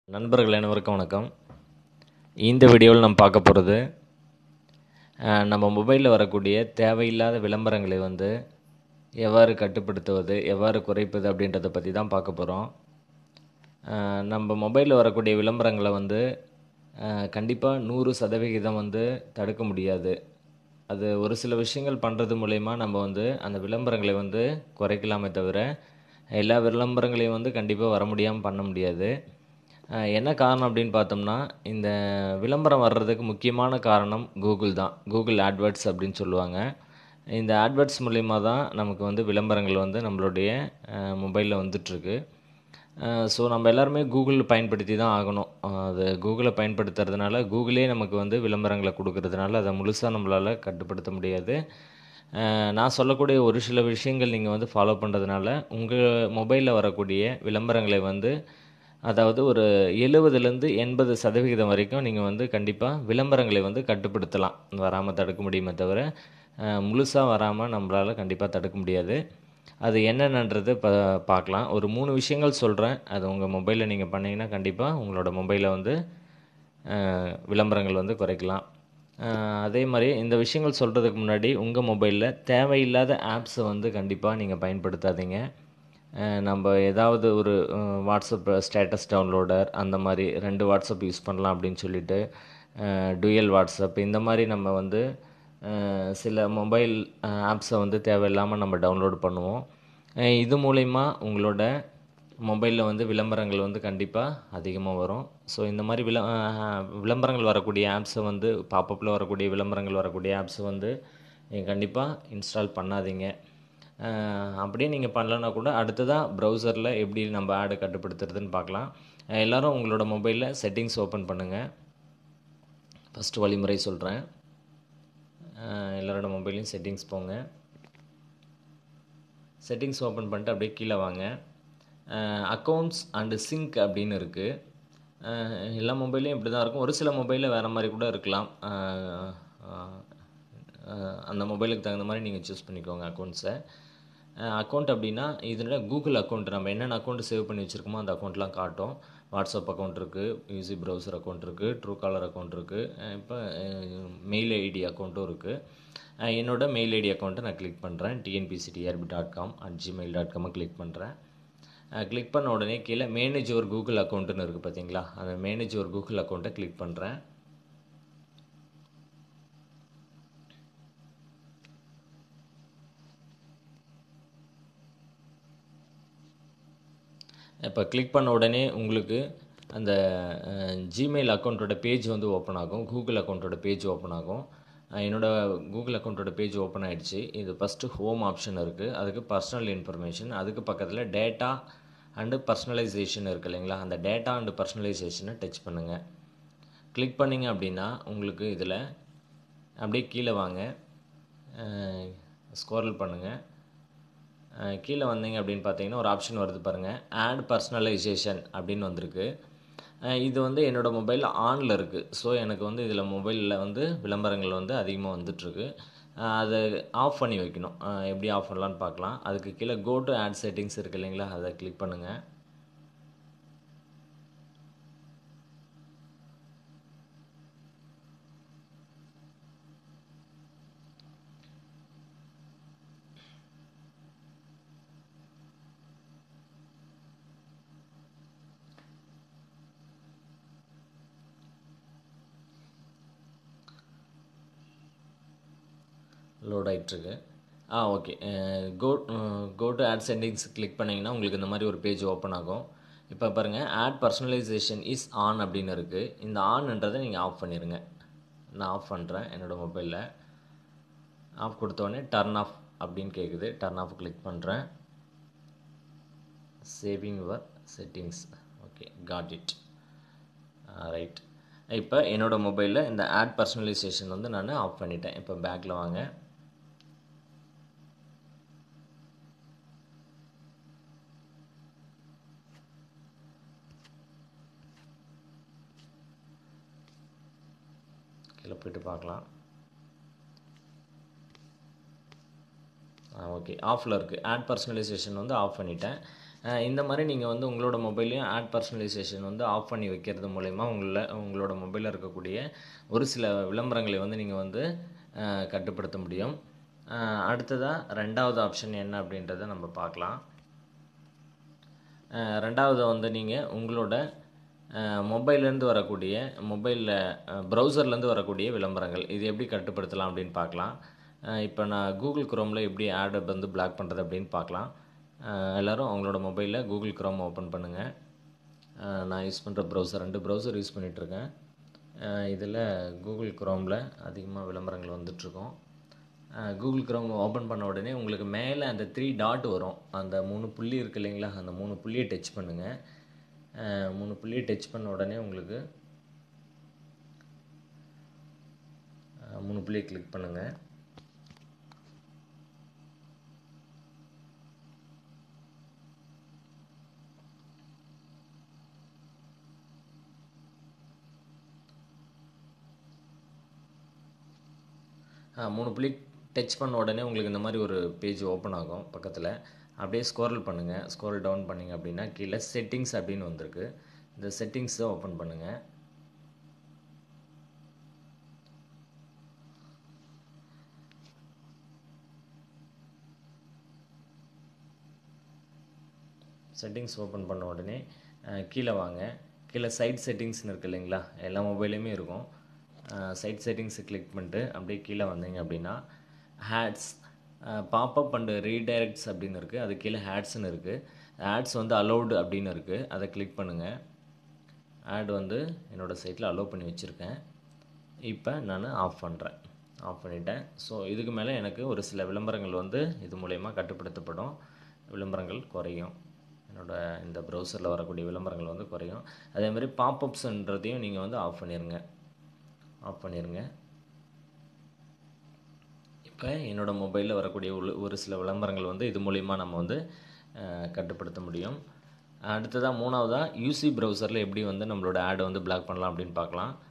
நண்பர்கள் அனைவருக்கும் வணக்கம் இந்த வீடியோவில் நம்ம பார்க்க போகிறது நம்ம மொபைலில் வரக்கூடிய தேவையில்லாத விளம்பரங்களை வந்து எவ்வாறு கட்டுப்படுத்துவது எவ்வாறு குறைப்பது அப்படின்றத பற்றி தான் பார்க்க போகிறோம் நம்ம மொபைலில் வரக்கூடிய விளம்பரங்களை வந்து கண்டிப்பாக நூறு சதவிகிதம் வந்து தடுக்க முடியாது அது ஒரு சில விஷயங்கள் பண்ணுறது மூலயமா நம்ம வந்து அந்த விளம்பரங்களை வந்து குறைக்கலாமே தவிர எல்லா விளம்பரங்களையும் வந்து கண்டிப்பாக வர முடியாமல் பண்ண முடியாது அஹ் என்ன காரணம் அப்படின்னு பார்த்தோம்னா இந்த விளம்பரம் வர்றதுக்கு முக்கியமான காரணம் கூகுள் தான் கூகுள் ஆட்வர்ட்ஸ் அப்படின்னு சொல்லுவாங்க இந்த ஆட்வர்ட்ஸ் மூலிமா தான் நமக்கு வந்து விளம்பரங்கள் வந்து நம்மளுடைய மொபைலில் வந்துட்டுருக்கு ஸோ நம்ம எல்லாருமே கூகுள் பயன்படுத்தி தான் ஆகணும் அஹ் அது கூகுளை பயன்படுத்துறதுனால கூகுளே நமக்கு வந்து விளம்பரங்களை கொடுக்கறதுனால அதை முழுசாக நம்மளால் கட்டுப்படுத்த முடியாது அஹ் நான் சொல்லக்கூடிய ஒரு சில விஷயங்கள் நீங்கள் வந்து ஃபாலோ பண்ணுறதுனால உங்கள் மொபைலில் வரக்கூடிய விளம்பரங்களை வந்து அதாவது ஒரு எழுபதுலேருந்து எண்பது சதவிகிதம் வரைக்கும் நீங்கள் வந்து கண்டிப்பாக விளம்பரங்களை வந்து கட்டுப்படுத்தலாம் வராமல் தடுக்க முடியுமே தவிர முழுசாக வராமல் நம்மளால் கண்டிப்பாக தடுக்க முடியாது அது என்னென்னன்றது இப்போ பார்க்கலாம் ஒரு மூணு விஷயங்கள் சொல்கிறேன் அது உங்கள் மொபைலில் நீங்கள் பண்ணிங்கன்னா கண்டிப்பாக உங்களோட மொபைலை வந்து அஹ், விளம்பரங்கள் வந்து குறைக்கலாம் அஹ், அதே மாதிரி இந்த விஷயங்கள் சொல்கிறதுக்கு முன்னாடி உங்கள் மொபைலில் தேவையில்லாத ஆப்ஸை வந்து கண்டிப்பாக நீங்கள் பயன்படுத்தாதீங்க அஹ், நம்ம ஏதாவது ஒரு அஹ், வாட்ஸ்அப் ஸ்டேட்டஸ் டவுன்லோடர் அந்த மாதிரி ரெண்டு வாட்ஸ்அப் யூஸ் பண்ணலாம் அப்படின்னு சொல்லிட்டு டுயல் வாட்ஸ்அப் இந்த மாதிரி நம்ம வந்து அஹ், சில மொபைல் ஆப்ஸை வந்து தேவையில்லாமல் நம்ம டவுன்லோட் பண்ணுவோம் அஹ், இது மூலயமா உங்களோட மொபைலில் வந்து விளம்பரங்கள் வந்து கண்டிப்பாக அதிகமாக வரும் ஸோ இந்த மாதிரி விள அஹ், விளம்பரங்கள் வரக்கூடிய ஆப்ஸை வந்து பாப்பப்பில் வரக்கூடிய விளம்பரங்கள் வரக்கூடிய ஆப்ஸை வந்து நீங்கள் கண்டிப்பாக இன்ஸ்டால் பண்ணாதீங்க அஹ், அப்படியே நீங்கள் பண்ணலன்னா கூட அடுத்ததாக ப்ரௌசரில் எப்படி நம்ம ஆடு கட்டுப்படுத்துறதுன்னு பார்க்கலாம் அஹ், எல்லாரும் உங்களோட மொபைலில் செட்டிங்ஸ் ஓப்பன் பண்ணுங்கள் ஃபஸ்ட்டு வழிமுறை சொல்கிறேன் எல்லாரோட மொபைலையும் செட்டிங்ஸ் போங்க செட்டிங்ஸ் ஓப்பன் பண்ணிட்டு அப்படியே கீழே வாங்க அக்கௌண்ட்ஸ் அண்டு சிங்க் அப்படின்னு இருக்குது எல்லா மொபைலையும் இப்படி தான் இருக்கும் ஒரு சில மொபைலில் வேறு மாதிரி கூட இருக்கலாம் அஹ், அஹ், அஹ், அந்த மொபைலுக்கு தகுந்த மாதிரி நீங்கள் சூஸ் பண்ணிக்கோங்க அக்கௌண்ட்ஸை அக்கௌண்ட் அப்படின்னா இதில் கூகுள் அக்கௌண்ட் நம்ம என்னென்ன அக்கௌண்ட் சேவ் பண்ணி வச்சுருக்கோமோ அந்த அக்கௌண்ட்லாம் காட்டும் வாட்ஸ்அப் அக்கௌண்ட் இருக்குது யூசி ப்ரௌசர் அக்கௌண்ட் இருக்குது ட்ரூ காலர் அக்கௌண்ட் இருக்குது இப்போ மெயில் ஐடி அக்கௌண்ட்டும் இருக்குது என்னோட மெயில் ஐடி அக்கௌண்ட்டை நான் கிளிக் பண்ணுறேன் TNPSC TRB dot com at Gmail dot காமை கிளிக் பண்ணுறேன் கிளிக் பண்ண உடனே கீழே மேனேஜ் ஒரு கூகுள் அக்கௌண்ட்டுன்னு இருக்குது பார்த்தீங்களா அந்த மேனேஜ் ஒரு கூகுள் அக்கௌண்ட்டை கிளிக் பண்ணுறேன் இப்போ கிளிக் பண்ண உடனே உங்களுக்கு அந்த ஜிமெயில் அக்கௌண்ட்டோட பேஜ் வந்து ஓப்பன் ஆகும் கூகுள் அக்கௌண்ட்டோட பேஜ் ஓப்பன் ஆகும் அஹ் என்னோட கூகுள் அக்கௌண்ட்டோட பேஜ் ஓப்பன் ஆயிடுச்சு இது ஃபஸ்ட்டு ஹோம் ஆப்ஷன் இருக்குது அதுக்கு பர்சனல் இன்ஃபர்மேஷன் அதுக்கு பக்கத்தில் டேட்டா அண்டு பர்சனலைசேஷன் இருக்குது இல்லைங்களா அந்த டேட்டா அண்டு பர்சனலைசேஷனை டச் பண்ணுங்கள் கிளிக் பண்ணிங்க அப்படின்னா உங்களுக்கு இதில் அப்படியே கீழே வாங்க ஸ்கோரல் பண்ணுங்கள் அஹ் கீழே வந்தீங்க அப்படின்னு பார்த்தீங்கன்னா ஒரு ஆப்ஷன் வருது பாருங்கள் ஆட் பர்சனலைசேஷன் அப்படின்னு வந்திருக்கு அஹ் இது வந்து என்னோடய மொபைல் ஆனில் இருக்குது ஸோ எனக்கு வந்து இதில் மொபைலில் வந்து விளம்பரங்கள் வந்து அதிகமாக வந்துட்டுருக்கு அதை ஆஃப் பண்ணி வைக்கணும் அஹ் எப்படி ஆஃப் பண்ணலான்னு பார்க்கலாம் அதுக்கு கீழே கோ டு ஆட் செட்டிங்ஸ் இருக்குது இல்லைங்களா அதை கிளிக் பண்ணுங்கள் லோட் ஆகிட்டுருக்கு ஆ okay go go to ad settings click பண்ணிங்கன்னா உங்களுக்கு இந்த மாதிரி ஒரு பேஜ் ஓப்பன் ஆகும் இப்போ பாருங்கள் ஆட் பர்சனலைசேஷன் இஸ் ஆன் அப்படின்னு இருக்குது இந்த ஆன்ன்றதை நீங்கள் ஆஃப் பண்ணிடுங்க நான் ஆஃப் பண்ணுறேன் என்னோடய மொபைலில் ஆஃப் கொடுத்தோடனே டர்ன் ஆஃப் அப்படின்னு கேட்குது டர்ன் ஆஃப் கிளிக் பண்ணுறேன் saving your settings okay got it right இப்போ என்னோடய மொபைலில் இந்த ஆட் பர்சனலைசேஷன் வந்து நான் ஆஃப் பண்ணிட்டேன் இப்போ பேக்கில் வாங்க கீழே போயிட்டு பார்க்கலாம் ஆ ஓகே ஆஃபில் இருக்குது ஆட் பர்சனலைசேஷன் வந்து ஆஃப் பண்ணிட்டேன் அஹ் இந்த மாதிரி நீங்கள் வந்து உங்களோட மொபைல்லையும் ஆட் பர்சனலைசேஷன் வந்து ஆஃப் பண்ணி வைக்கிறது மூலயமா உங்கள உங்களோட மொபைலில் இருக்கக்கூடிய ஒரு சில விளம்பரங்களை வந்து நீங்கள் வந்து அஹ், கட்டுப்படுத்த முடியும் அஹ், அடுத்ததாக ரெண்டாவது ஆப்ஷன் என்ன அப்படின்றத நம்ம பார்க்கலாம் அஹ், ரெண்டாவது வந்து நீங்கள் உங்களோட மொபைல்லேருந்து வரக்கூடிய மொபைலில் ப்ரௌசர்லேருந்து வரக்கூடிய விளம்பரங்கள் இது எப்படி கட்டுப்படுத்தலாம் அப்படின்னு பார்க்கலாம் இப்போ நான் கூகுள் குரோமில் எப்படி ஆடை வந்து பிளாக் பண்ணுறது அப்படின்னு பார்க்கலாம் அஹ், எல்லாரும் அவங்களோட மொபைலில் கூகுள் குரோம் ஓப்பன் பண்ணுங்கள் நான் யூஸ் பண்ணுற ப்ரௌசர் ரெண்டு ப்ரௌசர் யூஸ் பண்ணிகிட்ருக்கேன் இதில் கூகுள் குரோமில் அதிகமாக விளம்பரங்கள் வந்துட்ருக்கோம் கூகுள் குரோம் ஓப்பன் பண்ண உடனே உங்களுக்கு மேலே அந்த த்ரீ டாட் வரும் அந்த மூணு புள்ளி இருக்கு இல்லைங்களா அந்த மூணு புள்ளியை டச் பண்ணுங்கள் மூணு புள்ளியை டச் பண்ண உடனே உங்களுக்கு அஹ், மூணு புள்ளியை கிளிக் பண்ணுங்கள் ஆ, மூணு புள்ளி டச் பண்ண உடனே உங்களுக்கு இந்த மாதிரி ஒரு பேஜ் ஓப்பன் ஆகும் பக்கத்தில் அப்படியே ஸ்க்ரோல் பண்ணுங்கள் ஸ்க்ரோல் டவுன் பண்ணிங்க அப்படின்னா கீழே செட்டிங்ஸ் அப்படின்னு வந்திருக்கு இந்த செட்டிங்ஸை ஓப்பன் பண்ணுங்கள் செட்டிங்ஸ் ஓப்பன் பண்ண உடனே அஹ், கீழே வாங்க கீழே சைட் செட்டிங்ஸ்னு இருக்குது இல்லைங்களா எல்லா மொபைல்லையுமே இருக்கும் சைட் செட்டிங்ஸை கிளிக் பண்ணிட்டு அப்படியே கீழே வந்தீங்க அப்படின்னா ஹேட்ஸ் பாப்பப் அண்டு ரீடைரக்ட்ஸ் அப்படின்னு இருக்குது அது கீழே ஹேட்ஸ்னு இருக்குது ஆட்ஸ் வந்து அலௌடு அப்படின்னு இருக்குது அதை கிளிக் பண்ணுங்கள் ஆட் வந்து என்னோடய சைட்டில் அலோவ் பண்ணி வச்சுருக்கேன் இப்போ நான் ஆஃப் பண்ணுறேன் ஆஃப் பண்ணிட்டேன் ஸோ இதுக்கு மேலே எனக்கு ஒரு சில விளம்பரங்கள் வந்து இது மூலயமா கட்டுப்படுத்தப்படும் விளம்பரங்கள் குறையும் என்னோட இந்த ப்ரௌசரில் வரக்கூடிய விளம்பரங்கள் வந்து குறையும் அதே மாதிரி பாப்பப்ஸ்ன்றதையும் நீங்கள் வந்து ஆஃப் பண்ணிடுங்க ஆஃப் பண்ணிடுங்க இப்போ என்னோடய மொபைலில் வரக்கூடிய ஒரு ஒரு சில விளம்பரங்கள் வந்து இது மூலிமா நம்ம வந்து அஹ், கட்டுப்படுத்த முடியும் அடுத்ததாக மூணாவதாக யூசி ப்ரௌசரில் எப்படி வந்து நம்மளோட ஆடை வந்து பிளாக் பண்ணலாம் அப்படின்னு பார்க்கலாம்